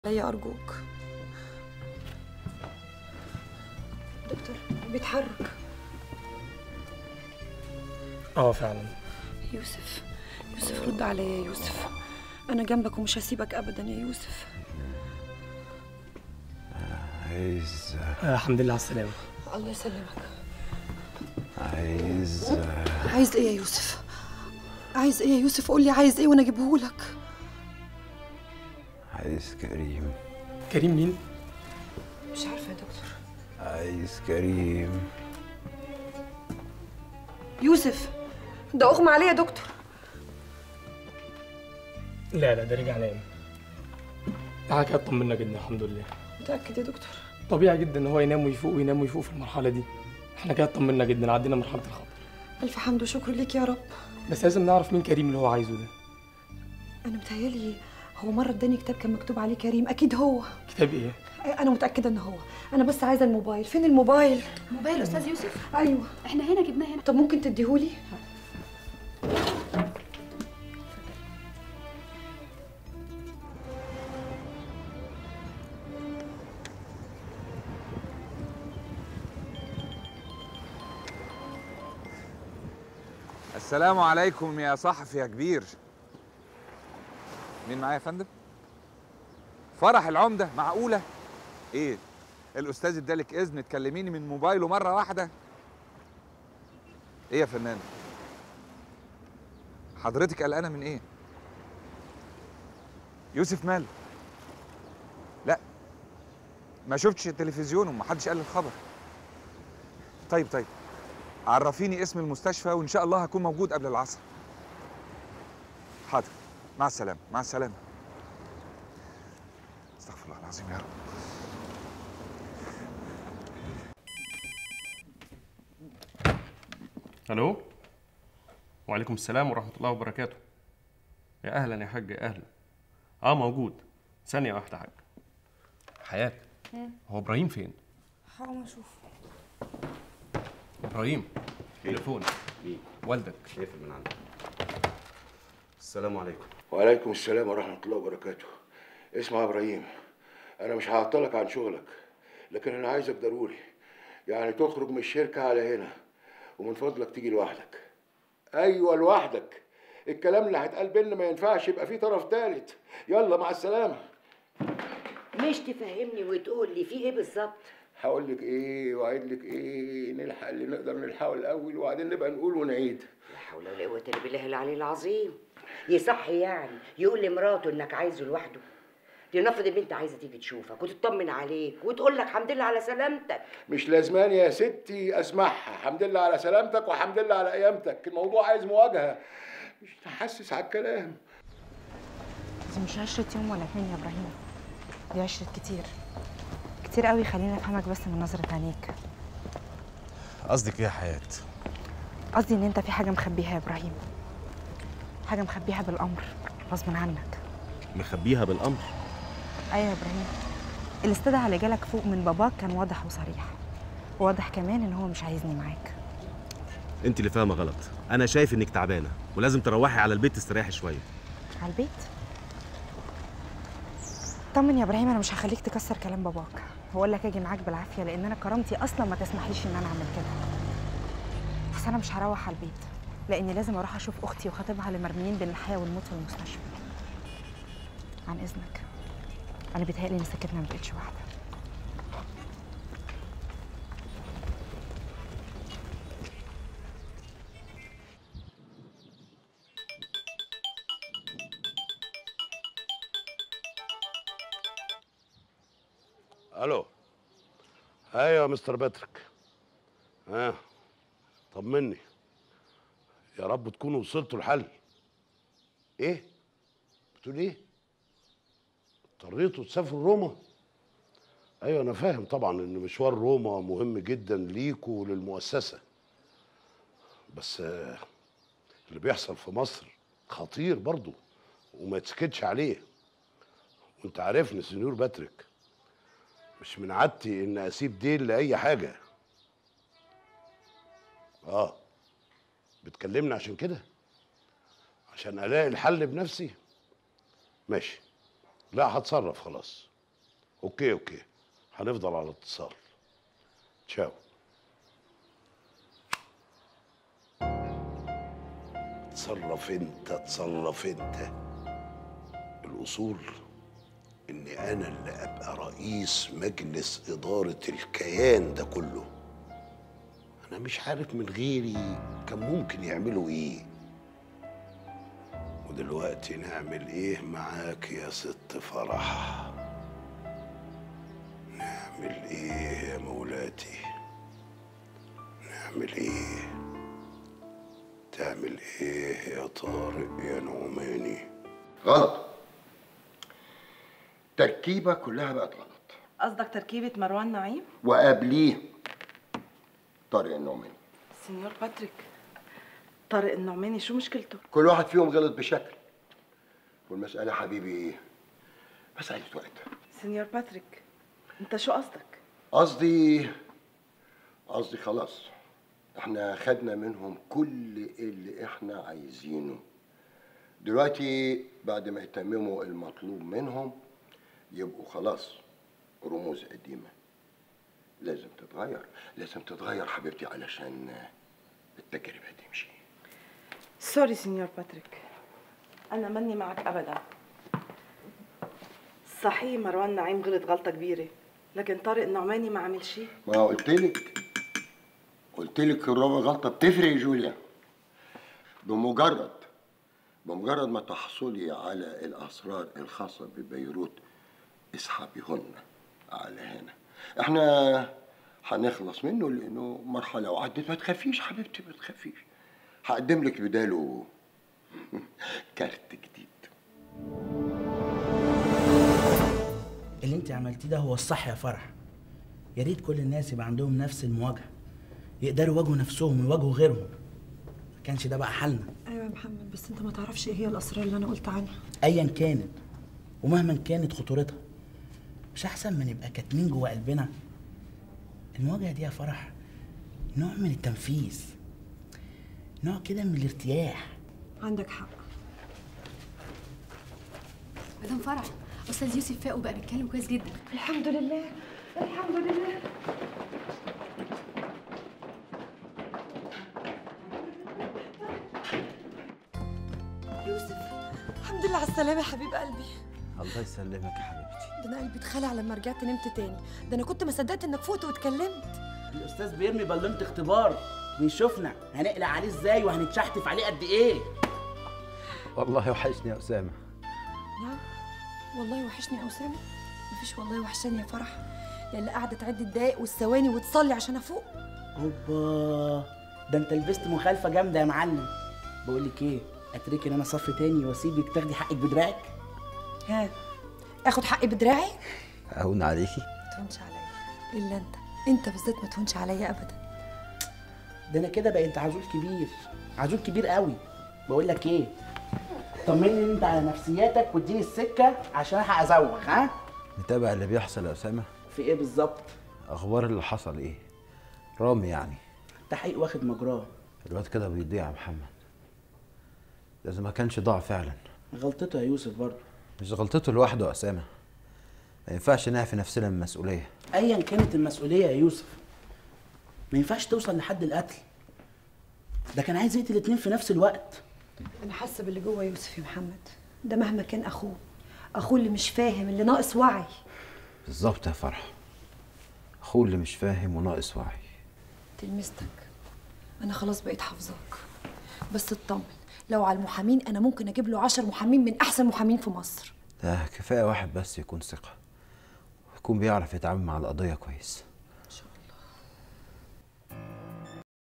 عليا أرجوك دكتور بيتحرك اه فعلا يوسف يوسف رد عليا يا يوسف أنا جنبك ومش هسيبك أبدا يا يوسف عايز آه الحمد لله على السلامة الله يسلمك عايز عايز إيه يا يوسف عايز إيه يا يوسف قول لي عايز إيه وأنا أجيبهولك عايز كريم كريم مين؟ مش عارفة يا دكتور عايز كريم يوسف ده أغمى عليه يا دكتور لا لا ده رجع نايم تعالى كده اطمنا جدا الحمد لله متأكد يا دكتور طبيعي جدا ان هو ينام ويفوق وينام ويفوق في المرحلة دي احنا كده اطمنا جدا عدينا مرحلة الخطر ألف حمد وشكر ليك يا رب بس لازم نعرف مين كريم اللي هو عايزه ده أنا متهيألي هو مرة اداني كتاب كان مكتوب عليه كريم أكيد هو كتاب ايه؟ أنا متأكدة إن هو أنا بس عايزة الموبايل فين الموبايل موبايل استاذ يوسف أيوه احنا هنا جبناه هنا طب ممكن تديهولي السلام عليكم يا صحفي يا كبير مين معايا يا فندم فرح العمدة معقولة ايه الاستاذ ادالك اذن تكلميني من موبايله مرة واحدة ايه يا فنان حضرتك قلقانة من ايه يوسف ماله لا ما شفتش التلفزيون ومحدش قال لي الخبر طيب طيب عرفيني اسم المستشفى وان شاء الله هكون موجود قبل العصر حاضر مع السلامه مع السلامه استغفر الله العظيم يا رب الو وعليكم السلام ورحمه الله وبركاته يا اهلا يا حاج يا اهلا اه موجود ثانيه واحده يا حاج حياه هو ابراهيم فين حاول أشوف ابراهيم تليفون مين؟ والدك اقفل من عندك السلام عليكم وعليكم السلام ورحمة الله وبركاته اسمع يا إبراهيم أنا مش هعطلك عن شغلك لكن أنا عايزك ضروري يعني تخرج من الشركة على هنا ومن فضلك تيجي لوحدك أيوة لوحدك الكلام اللي هيتقال بينا ما ينفعش يبقى فيه طرف تالت يلا مع السلامة مش تفهمني وتقول لي في ايه بالظبط هقول لك إيه وأعيد لك إيه نلحق اللي نقدر نلحقه الأول وبعدين نبقى نقول ونعيد لا حول ولا قوه الا بالله العلي العظيم يصح يعني يقول لمراته انك عايزه لوحده لنفرض ان انت عايزه تيجي تشوفك وتطمن عليك وتقول لك الحمد لله على سلامتك مش لازمان يا ستي اسمعها الحمد لله على سلامتك والحمد لله على قيامتك الموضوع عايز مواجهه مش تحسس على الكلام دي مش عشرة يوم ولا اتنين يا ابراهيم دي عشرة كتير كتير قوي خليني افهمك بس من نظرة عينيك قصدك ايه يا حياه قصدي ان انت في حاجة مخبيها يا ابراهيم حاجة مخبيها بالامر غصب عنك مخبيها بالامر ايوه يا ابراهيم الاستدعاء اللي جالك فوق من باباك كان واضح وصريح وواضح كمان ان هو مش عايزني معاك انت اللي فاهمه غلط انا شايف انك تعبانه ولازم تروحي على البيت تستريحي شويه على البيت طمن يا ابراهيم انا مش هخليك تكسر كلام باباك هقول لك اجي معاك بالعافيه لان انا كرامتي اصلا ما تسمحليش ان انا اعمل كده بس انا مش هروح على البيت لاني لازم اروح اشوف اختي وخطيبها اللي مرميين بين الحياه والموت في المستشفى عن اذنك انا بيتهيألي ان سكتنا ما بقتش واحده الو ايوه يا مستر باتريك ها طمني يا رب تكونوا وصلتوا الحل ايه بتقول ايه اضطريتوا تسافروا روما ايوه انا فاهم طبعا ان مشوار روما مهم جدا ليكوا وللمؤسسه بس آه، اللي بيحصل في مصر خطير برضو وما يتسكتش عليه وانت عارفني سنيور باتريك مش من عادتي ان اسيب ديل لاي حاجه اه بتكلمني عشان كده عشان الاقي الحل بنفسي ماشي لا هتصرف خلاص اوكي اوكي هنفضل على اتصال تشاو تصرف انت تصرف انت الاصول اني انا اللي ابقى رئيس مجلس اداره الكيان ده كله انا مش عارف من غيري كان ممكن يعملوا ايه ودلوقتي نعمل ايه معاك يا ست فرح نعمل ايه يا مولاتي نعمل ايه تعمل ايه يا طارق يا نعماني غلط تركيبة كلها بقت غلط قصدك تركيبة مروان نعيم؟ وقبليه طارق النعماني سينيور باتريك طارق النعماني شو مشكلته؟ كل واحد فيهم غلط بشكل والمسألة حبيبي ايه؟ مسألة وقت سينيور باتريك انت شو قصدك؟ قصدي قصدي خلاص احنا خدنا منهم كل اللي احنا عايزينه دلوقتي بعد ما يتمموا المطلوب منهم يبقوا خلاص رموز قديمة لازم تتغير لازم تتغير حبيبتي علشان التجربة تمشي سوري سينيور باتريك أنا ماني معك أبدا صحيح مروان نعيم غلط غلطة كبيرة لكن طارق النعماني ما عمل شيء ما قلت لك قلت لك الربع غلطة بتفرق يا جوليا بمجرد بمجرد ما تحصلي على الأسرار الخاصة ببيروت اسحبيهن على هنا احنا هنخلص منه لأنه مرحلة وعدت ما تخافيش حبيبتي ما تخافيش هقدم لك بداله كارت جديد اللي انت عملتيه ده هو الصح يا فرح يا ريت كل الناس يبقى عندهم نفس المواجهه يقدروا يواجهوا نفسهم ويواجهوا غيرهم ما كانش ده بقى حالنا ايوه يا محمد بس انت ما تعرفش ايه هي الاسرار اللي انا قلت عنها ايا كانت ومهما كانت خطورتها مش احسن ما نبقى كاتمين جوه قلبنا المواجهه دي يا فرح نوع من التنفيذ نوع كده من الارتياح عندك حق مدام فرح استاذ يوسف فاق وبقى بيتكلم كويس جدا الحمد لله الحمد لله يوسف الحمد لله على السلامة يا حبيب قلبي الله يسلمك يا حبيبتي ده انا قلبي اتخلع لما رجعت نمت تاني ده انا كنت ما صدقت انك فقت واتكلمت الاستاذ بيرمي بالونه اختبار بيشوفنا هنقلق عليه ازاي وهنتشحتف عليه قد ايه والله وحشني يا اسامه نعم والله وحشني يا اسامه مفيش والله وحشاني يا فرح لان قاعده تعد الدقايق والثواني وتصلي عشان افوق اوبا ده انت لبست مخالفه جامده يا معلم بقول لك ايه اتركي ان انا صف تاني واسيبك تاخدي حقك بدراعك ها اخد حقي بدراعي اهون عليكي ما تهونش عليا الا انت انت بالذات ما تهونش عليا ابدا ده انا كده بقيت عزول كبير عزول كبير قوي بقول لك ايه طمني انت على نفسياتك واديني السكه عشان الحق ازوغ ها متابع اللي بيحصل يا اسامه في ايه بالظبط اخبار اللي حصل ايه رامي يعني التحقيق واخد مجراه الواد كده بيضيع يا محمد لازم ما كانش ضاع فعلا غلطته يا يوسف برضه مش غلطته لوحده يا اسامه ما ينفعش نعفي نفسنا من المسؤوليه ايا كانت المسؤوليه يا يوسف ما ينفعش توصل لحد القتل ده كان عايز يقتل الاتنين في نفس الوقت انا حاسه باللي جوه يوسف يا محمد ده مهما كان اخوه اخوه اللي مش فاهم اللي ناقص وعي بالظبط يا فرح اخوه اللي مش فاهم وناقص وعي تلمستك انا خلاص بقيت حافظاك بس اطمن لو على المحامين انا ممكن اجيب له عشر محامين من احسن محامين في مصر ده كفايه واحد بس يكون ثقه ويكون بيعرف يتعامل مع القضيه كويس